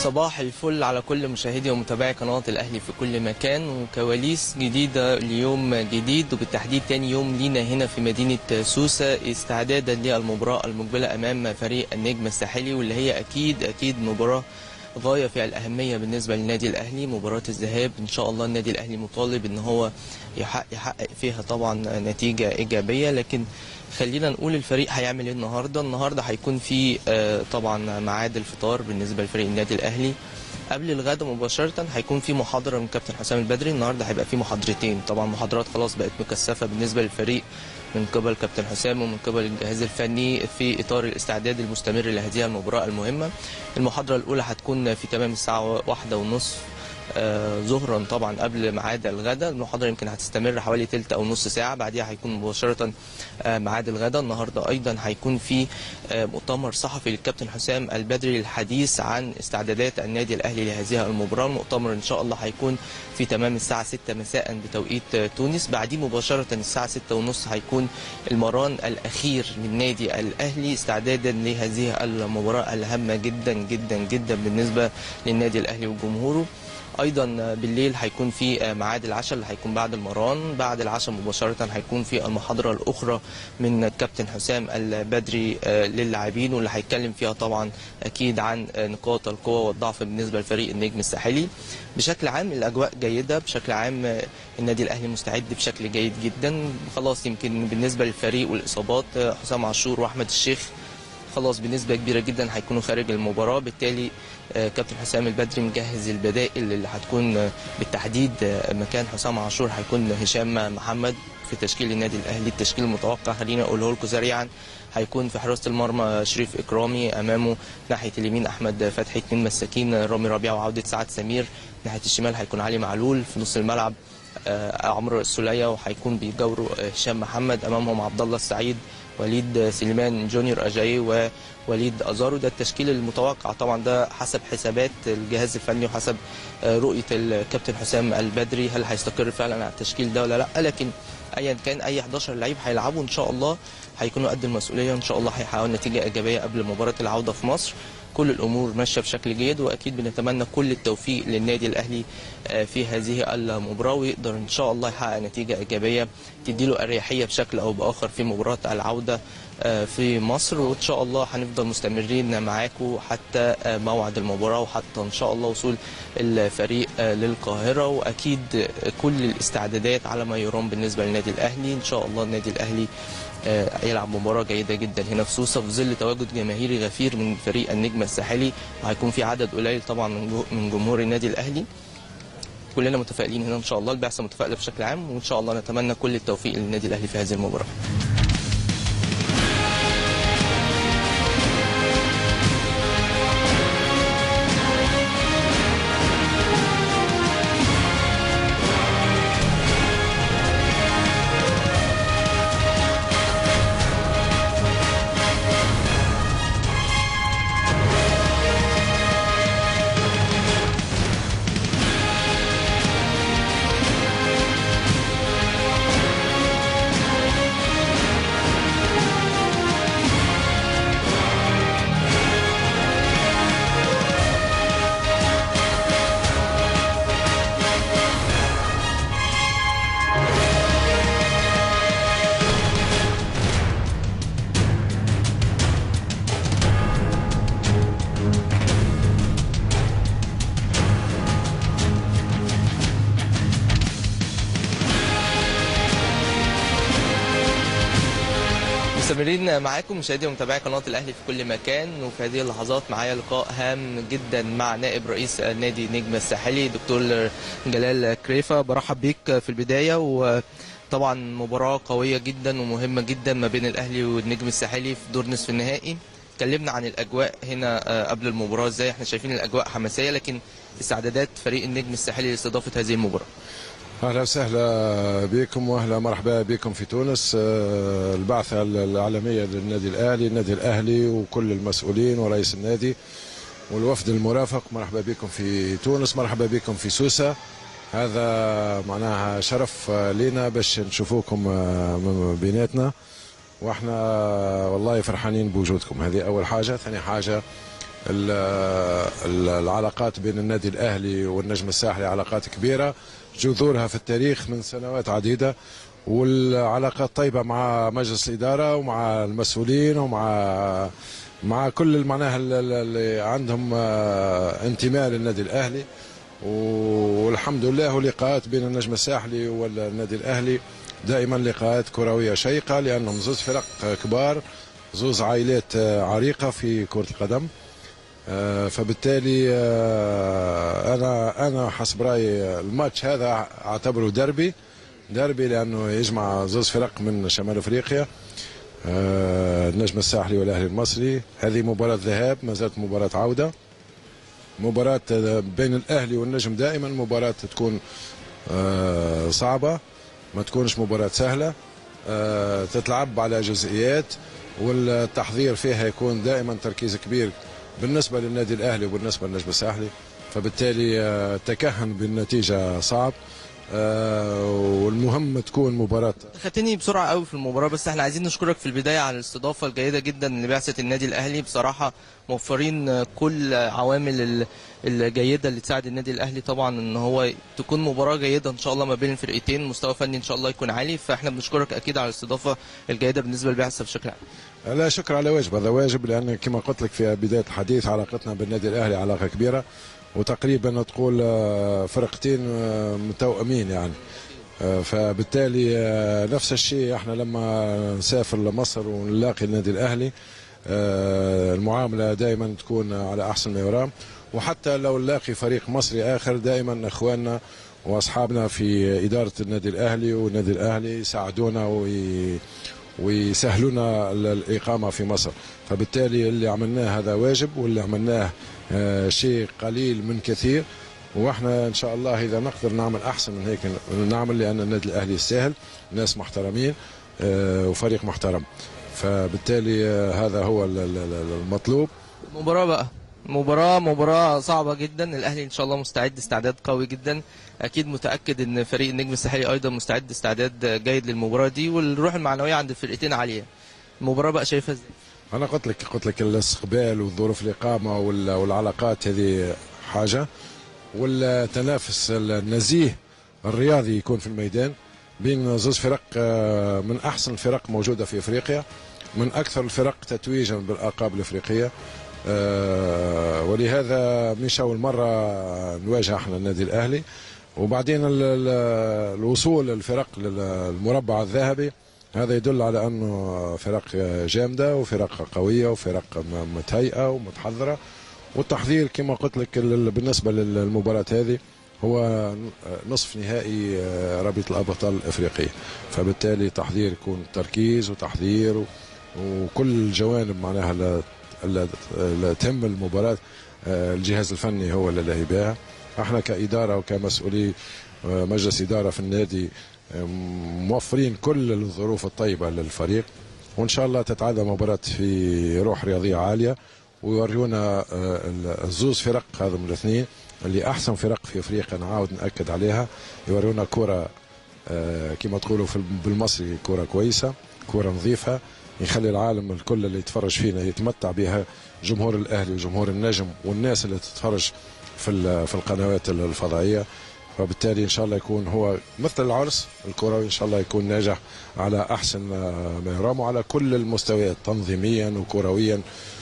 صباح الفل على كل مشاهدي ومتابعي قناة الأهلي في كل مكان وكواليس جديدة ليوم جديد وبالتحديد تاني يوم لينا هنا في مدينة سوسة استعدادا للمباراة المقبلة أمام فريق النجم الساحلي واللي هي أكيد أكيد مباراة غاية في الأهمية بالنسبة للنادي الأهلي مباراة الذهاب إن شاء الله النادي الأهلي مطالب إن هو يحقق, يحقق فيها طبعا نتيجة إيجابية لكن خلينا نقول الفريق هيعمل ايه النهارده النهارده هيكون في آه، طبعا ميعاد الفطار بالنسبه لفريق النادي الاهلي قبل الغدا مباشره هيكون في محاضره من كابتن حسام البدري النهارده هيبقى في محاضرتين طبعا محاضرات خلاص بقت مكثفه بالنسبه للفريق من قبل كابتن حسام ومن قبل الجهاز الفني في اطار الاستعداد المستمر لهذه المباراه المهمه المحاضره الاولى هتكون في تمام الساعه واحدة ونصف آه، ظهرا طبعا قبل ميعاد الغداء المحاضره يمكن هتستمر حوالي تلت او نص ساعه بعديها هيكون مباشره آه، ميعاد الغداء النهارده ايضا هيكون في آه، مؤتمر صحفي للكابتن حسام البدري للحديث عن استعدادات النادي الاهلي لهذه المباراه المؤتمر ان شاء الله هيكون في تمام الساعه 6 مساء بتوقيت آه، تونس بعديه مباشره الساعه 6 ونص هيكون المران الاخير للنادي الاهلي استعدادا لهذه المباراه الهامه جدا جدا جدا بالنسبه للنادي الاهلي وجمهوره ايضا بالليل هيكون في ميعاد العشاء اللي هيكون بعد المران بعد العشاء مباشره هيكون في المحاضره الاخرى من الكابتن حسام البدري آه، للاعبين واللي هيتكلم فيها طبعا اكيد عن آه، نقاط القوه والضعف بالنسبه لفريق النجم الساحلي بشكل عام الاجواء جيده بشكل عام آه، النادي الاهلي مستعد بشكل جيد جدا خلاص يمكن بالنسبه للفريق والاصابات آه، حسام عاشور واحمد الشيخ خلاص بنسبة كبيرة جدا هيكونوا خارج المباراة بالتالي آه، كابتن حسام البدري مجهز البدائل اللي هتكون آه، بالتحديد آه، مكان حسام عاشور هيكون هشام محمد في تشكيل النادي الاهلي التشكيل المتوقع خليني اقوله لكم سريعا هيكون في حراسه المرمى شريف اكرامي امامه ناحيه اليمين احمد فتحي اثنين مساكين رامي ربيعه وعوده سعد سمير ناحيه الشمال هيكون علي معلول في نص الملعب آه، عمرو السوليه وهيكون بيجاوروا آه، هشام محمد امامهم عبد الله السعيد وليد سليمان جونيور اجاي ووليد ازارو ده التشكيل المتوقع طبعا ده حسب حسابات الجهاز الفني وحسب آه، رؤيه الكابتن حسام البدري هل هيستقر فعلا على التشكيل ده ولا لا لكن ايا كان اي 11 لعيب هيلعبوا ان شاء الله هيكونوا قد المسؤوليه ان شاء الله هيحققوا نتيجه ايجابيه قبل مباراه العوده في مصر كل الامور ماشيه بشكل جيد واكيد بنتمنى كل التوفيق للنادي الاهلي آه، في هذه المباراه ويقدر ان شاء الله يحقق نتيجه ايجابيه تديله اريحيه بشكل او باخر في مباراه العوده آه، في مصر وان شاء الله هنفضل مستمرين معاكم حتى آه، موعد المباراه وحتى ان شاء الله وصول الفريق آه، للقاهره واكيد آه، كل الاستعدادات على ما يرام بالنسبه للنادي الاهلي ان شاء الله النادي الاهلي آه، يلعب مباراة جيدة جدا هنا في سوسة في ظل تواجد جماهيري غفير من فريق النجم الساحلي وهيكون في عدد قليل طبعا من جو- من جمهور النادي الأهلي كلنا متفائلين هنا ان شاء الله البعثه متفائله بشكل عام وان شاء الله نتمنى كل التوفيق للنادي الاهلي في هذه المباراه مستمرين معاكم مشاهدي ومتابعي قناه الاهلي في كل مكان وفي هذه اللحظات معايا لقاء هام جدا مع نائب رئيس نادي نجم الساحلي دكتور جلال كريفه برحب بيك في البدايه وطبعا مباراه قويه جدا ومهمه جدا ما بين الاهلي والنجم الساحلي في دور نصف النهائي اتكلمنا عن الاجواء هنا آه، قبل المباراه ازاي احنا شايفين الاجواء حماسيه لكن استعدادات فريق النجم الساحلي لاستضافه هذه المباراه اهلا وسهلا بكم واهلا مرحبا بكم في تونس آه، البعثه العالميه للنادي الاهلي النادي الاهلي وكل المسؤولين ورئيس النادي والوفد المرافق مرحبا بكم في تونس مرحبا بكم في سوسه هذا معناها شرف آه، لنا باش نشوفوكم آه، من بيناتنا واحنا والله فرحانين بوجودكم هذه اول حاجه ثاني حاجه ال- ال- العلاقات بين النادي الاهلي والنجم الساحلي علاقات كبيره جذورها في التاريخ من سنوات عديده والعلاقات طيبه مع مجلس الاداره ومع المسؤولين ومع مع كل معناها ال- ال- اللي عندهم آه، انتماء للنادي الاهلي والحمد لله لقاءات بين النجم الساحلي والنادي الاهلي دائما لقاءات كرويه شيقه لانهم زوز فرق كبار زوز عائلات آه، عريقه في كره القدم آه، فبالتالي آه، انا انا حسب رايي الماتش هذا اعتبره دربي دربي لانه يجمع زوز فرق من شمال افريقيا آه، النجم الساحلي والاهلي المصري هذه مباراه ذهاب ما زالت مباراه عوده مباراة بين الأهلي والنجم دائما مباراة تكون آه، صعبة ما تكونش مباراة سهلة آه، تتلعب على جزئيات والتحضير فيها يكون دائما تركيز كبير بالنسبة للنادي الأهلي وبالنسبة للنجم الساحلي فبالتالي آه، التكهن بالنتيجة صعب آه، والمهم تكون مباراة خدتني بسرعه قوي في المباراه بس احنا عايزين نشكرك في البدايه على الاستضافه الجيده جدا لبعثه النادي الاهلي بصراحه موفرين كل عوامل ال- الجيده اللي تساعد النادي الاهلي طبعا ان هو تكون مباراه جيده ان شاء الله ما بين الفرقتين مستوى فني ان شاء الله يكون عالي فاحنا بنشكرك اكيد على الاستضافه الجيده بالنسبه للبعثه بشكل عام لا شكر على واجب هذا واجب لان كما قلت لك في بدايه الحديث علاقتنا بالنادي الاهلي علاقه كبيره وتقريبا تقول آه، فرقتين آه، متوأمين يعني آه، فبالتالي آه، نفس الشيء احنا لما نسافر لمصر ونلاقي النادي الاهلي آه، المعامله دائما تكون على احسن ما يرام وحتى لو نلاقي فريق مصري اخر دائما اخواننا واصحابنا في اداره النادي الاهلي والنادي الاهلي يساعدونا وي ويسهلونا ال- الإقامة في مصر فبالتالي اللي عملناه هذا واجب واللي عملناه آه، شيء قليل من كثير واحنا ان شاء الله اذا نقدر نعمل احسن من هيك نعمل لان النادي الاهلي يستاهل ناس محترمين آه، وفريق محترم فبالتالي آه، هذا هو ال- ال- ال- المطلوب مباراة بقى مباراة مباراة صعبة جدا الأهلي إن شاء الله مستعد استعداد قوي جدا أكيد متأكد إن فريق النجم الساحلي أيضا مستعد استعداد جيد للمباراة دي والروح المعنوية عند الفرقتين عالية المباراة بقى شايفها إزاي؟ انا قلت لك قلت لك الاستقبال وظروف الاقامه وال- والعلاقات هذه حاجه والتنافس النزيه الرياضي يكون في الميدان بين زوج فرق آه، من احسن الفرق موجوده في افريقيا من اكثر الفرق تتويجا بالالقاب الافريقيه آه، ولهذا مش اول مره نواجه احنا النادي الاهلي وبعدين ال- ال- الوصول الفرق للمربع الذهبي هذا يدل على انه فرق جامده وفرق قويه وفرق م- متهيئه ومتحضره والتحضير كما قلت لك ال- بالنسبه للمباراه هذه هو نصف نهائي رابطه الابطال الافريقيه فبالتالي تحضير يكون تركيز وتحضير و- وكل الجوانب معناها لا لا- لا تهم المباراه آه، الجهاز الفني هو اللي لاهي بها احنا كاداره وكمسؤولي آه، مجلس اداره في النادي آه، موفرين كل الظروف الطيبه للفريق وان شاء الله تتعدى مباراه في روح رياضيه عاليه ويوريونا آه، الزوز فرق هذم الاثنين اللي احسن فرق في افريقيا نعاود ناكد عليها يوريونا كره آه، كما تقولوا في بالمصري كره كويسه كره نظيفه يخلي العالم الكل اللي يتفرج فينا يتمتع بها جمهور الاهلي وجمهور النجم والناس اللي تتفرج في ال- في القنوات الفضائيه فبالتالي ان شاء الله يكون هو مثل العرس الكروي ان شاء الله يكون ناجح على احسن ما يرام وعلى كل المستويات تنظيميا وكرويا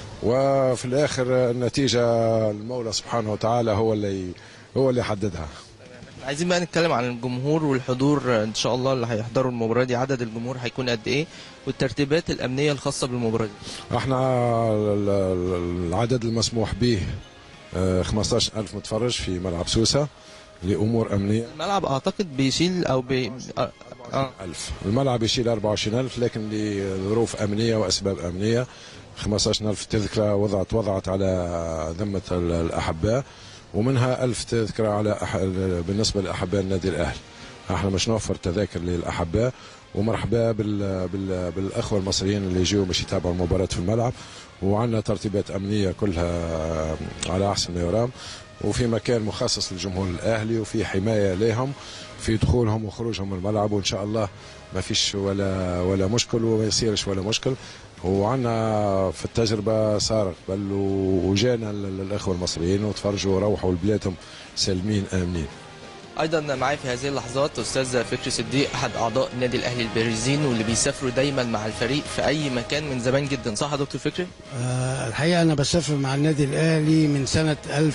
وفي الاخر النتيجه المولى سبحانه وتعالى هو اللي هو اللي يحددها عايزين بقى نتكلم عن الجمهور والحضور ان شاء الله اللي هيحضروا المباراه دي عدد الجمهور هيكون قد ايه والترتيبات الامنيه الخاصه بالمباراه دي احنا ال- ال- العدد المسموح به آه، 15000 متفرج في ملعب سوسه لامور امنيه الملعب اعتقد بيشيل او بي... آه. آه. ألف الملعب يشيل 24000 لكن لظروف أمنية وأسباب أمنية 15000 تذكرة وضعت وضعت على ذمة ال- الأحباء ومنها ألف تذكرة على أح... بالنسبة لأحباء النادي الأهلي احنا مش نوفر تذاكر للأحباء ومرحبا بال... بال... بالأخوة المصريين اللي يجوا باش يتابعوا المباراة في الملعب وعندنا ترتيبات أمنية كلها على أحسن ما يرام وفي مكان مخصص للجمهور الأهلي وفي حماية لهم في دخولهم وخروجهم من الملعب وان شاء الله ما فيش ولا ولا مشكل وما يصيرش ولا مشكل وعنا في التجربة صار قبل وجانا ال- الأخوة المصريين وتفرجوا وروحوا لبلادهم سالمين آمنين ايضا معايا في هذه اللحظات استاذ فكري صديق احد اعضاء النادي الاهلي البارزين واللي بيسافروا دايما مع الفريق في اي مكان من زمان جدا صح يا دكتور فكري آه، الحقيقة أنا بسافر مع النادي الأهلي من سنة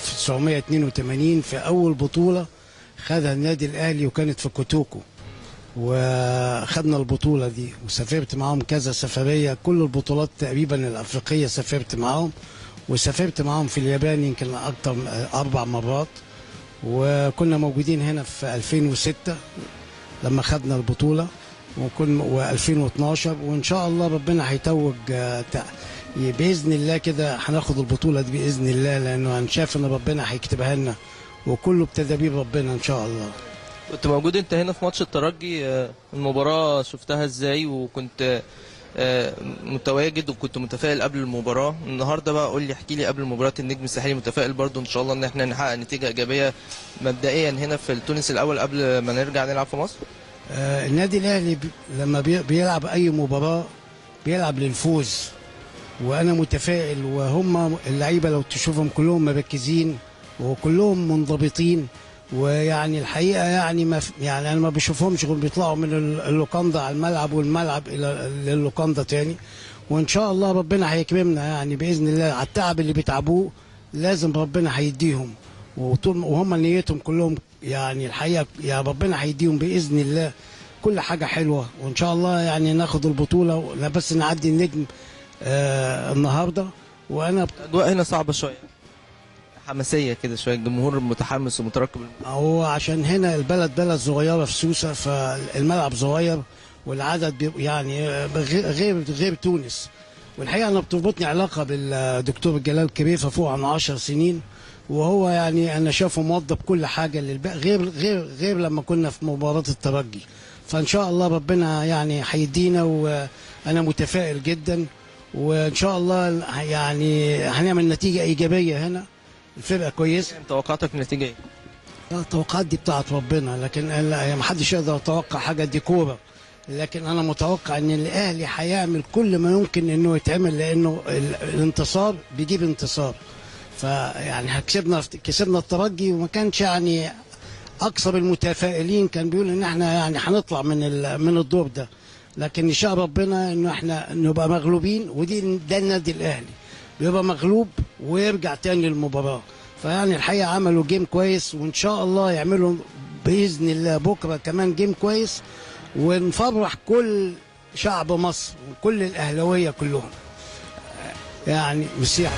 1982 في أول بطولة خدها النادي الأهلي وكانت في كوتوكو وخدنا البطولة دي وسافرت معاهم كذا سفرية كل البطولات تقريبا الأفريقية سافرت معاهم وسافرت معاهم في اليابان يمكن أكتر من أربع مرات وكنا موجودين هنا في 2006 لما خدنا البطولة وكن و2012 وإن شاء الله ربنا هيتوج آه، تع- باذن الله كده هناخد البطوله دي باذن الله لانه انا شايف ان ربنا هيكتبها لنا وكله بتدابير ربنا ان شاء الله كنت موجود انت هنا في ماتش الترجي آه، المباراة شفتها ازاي وكنت آه، متواجد وكنت متفائل قبل المباراة النهارده بقى قول لي احكي لي قبل مباراة النجم الساحلي متفائل برضو ان شاء الله ان احنا نحقق نتيجة ايجابية مبدئيا هنا في تونس الاول قبل ما نرجع نلعب في مصر آه، النادي الاهلي بي- لما بي- بيلعب اي مباراه بيلعب للفوز وانا متفائل وهم اللعيبه لو تشوفهم كلهم مركزين وكلهم منضبطين ويعني الحقيقه يعني ما ف- يعني انا ما بشوفهمش غير بيطلعوا من ال- اللوكاندا على الملعب والملعب الى للوكاندا تاني وان شاء الله ربنا هيكرمنا يعني باذن الله على التعب اللي بيتعبوه لازم ربنا هيديهم وطول وهم نيتهم كلهم يعني الحقيقه يا ربنا هيديهم باذن الله كل حاجه حلوه وان شاء الله يعني ناخد البطوله لا بس نعدي النجم آه النهارده وانا الاجواء هنا صعبة شوية حماسية كده شوية الجمهور متحمس ومترقب هو عشان هنا البلد بلد صغيره في سوسه فالملعب صغير والعدد بيبقى يعني آه، غير غير غير تونس والحقيقه انا بتربطني علاقه بالدكتور جلال كبيفه فوق عن 10 سنين وهو يعني انا شايفه موظف كل حاجه للباقي غير غير غير لما كنا في مباراه الترجي فان شاء الله ربنا يعني هيدينا وانا متفائل جدا وان شاء الله يعني هنعمل نتيجه ايجابيه هنا الفرقه كويسه توقعاتك النتيجة ايه؟ لا، التوقعات دي بتاعت ربنا لكن لا، ما حدش يقدر يتوقع حاجه دي كوره لكن انا متوقع ان الاهلي هيعمل كل ما يمكن انه يتعمل لانه ال- الانتصار بيجيب انتصار فيعني كسبنا كسبنا الترجي وما كانش يعني اكثر المتفائلين كان بيقول ان احنا يعني هنطلع من ال- من الدور ده لكن يشاء ربنا انه احنا نبقى مغلوبين ودي ده النادي الاهلي بيبقى مغلوب ويرجع تاني للمباراه فيعني الحقيقه عملوا جيم كويس وان شاء الله يعملوا باذن الله بكره كمان جيم كويس ونفرح كل شعب مصر وكل الاهلاويه كلهم يعني مسيح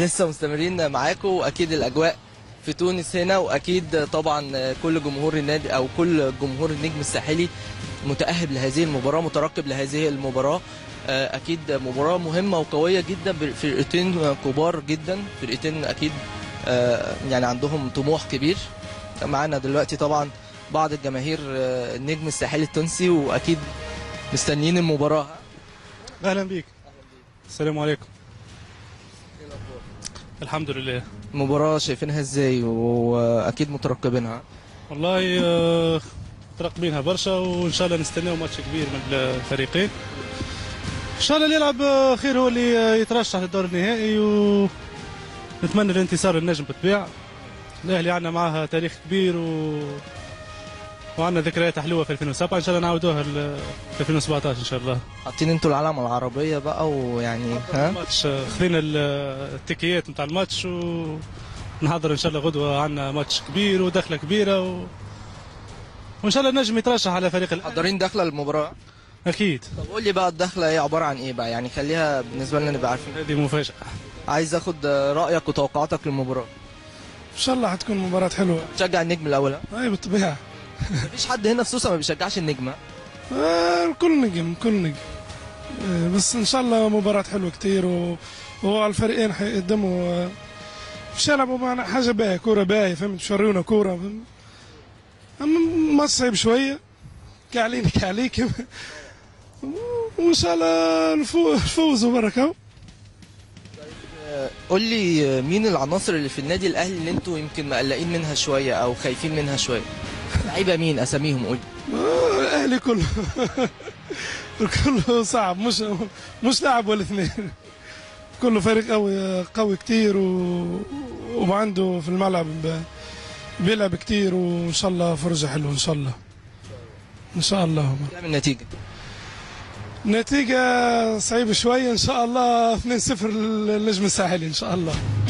لسه مستمرين معاكم واكيد الاجواء في تونس هنا واكيد طبعا كل جمهور النادي او كل جمهور النجم الساحلي متاهب لهذه المباراه مترقب لهذه المباراه آه، اكيد مباراه مهمه وقويه جدا فرقتين كبار جدا فرقتين اكيد آه، يعني عندهم طموح كبير معانا دلوقتي طبعا بعض الجماهير آه، النجم الساحلي التونسي واكيد مستنيين المباراه اهلا بيك السلام عليكم الحمد لله المباراه شايفينها ازاي واكيد مترقبينها والله آه، مترقبينها برشا وان شاء الله نستناو ماتش كبير من الفريقين ان شاء الله اللي يلعب آه، خير هو اللي آه، يترشح للدور النهائي و نتمنى الانتصار للنجم بالطبيعه الاهلي عندنا معاها تاريخ كبير و وعندنا ذكريات حلوه في 2007 ان شاء الله نعاودوها ل- في 2017 ان شاء الله حاطين انتوا العلامه العربيه بقى ويعني ها ماتش آه، خذينا ال- التكيات نتاع الماتش ونحضر ان شاء الله غدوه عندنا ماتش كبير ودخله كبيره و... وان شاء الله نجم يترشح على فريق الاهلي محضرين داخله المباراه اكيد طب قول لي بقى الدخله ايه عباره عن ايه بقى يعني خليها بالنسبه لنا نبقى عارفين هذه مفاجاه عايز اخد رايك وتوقعاتك للمباراه ان شاء الله حتكون مباراة حلوة تشجع النجم الاول ها؟ اي بالطبيعة مفيش حد هنا في سوسه ما بيشجعش النجم ها؟ آه، الكل نجم كل نجم آه، بس ان شاء الله مباراة حلوة كتير و... والفريقين حيقدموا آه، مش يلعبوا معنا حاجة باهية كورة باهية فهمت مش يوريونا كورة فهمت؟ اما ما صعب شوية كعلينا كعليك وان شاء الله الفو- الفوز وبركة قول لي مين العناصر اللي في النادي الاهلي اللي انتوا يمكن مقلقين منها شويه او خايفين منها شويه لعيبه مين اساميهم قول لي آه، الاهلي كله كله صعب مش مش لاعب ولا اثنين كله فريق قوي قوي كتير و... وعنده في الملعب ب... بيلعب كتير وان شاء الله فرجه حلوه ان شاء الله ان شاء الله كام النتيجه نتيجة صعيبة شوية إن شاء الله 2-0 للنجم الساحلي إن شاء الله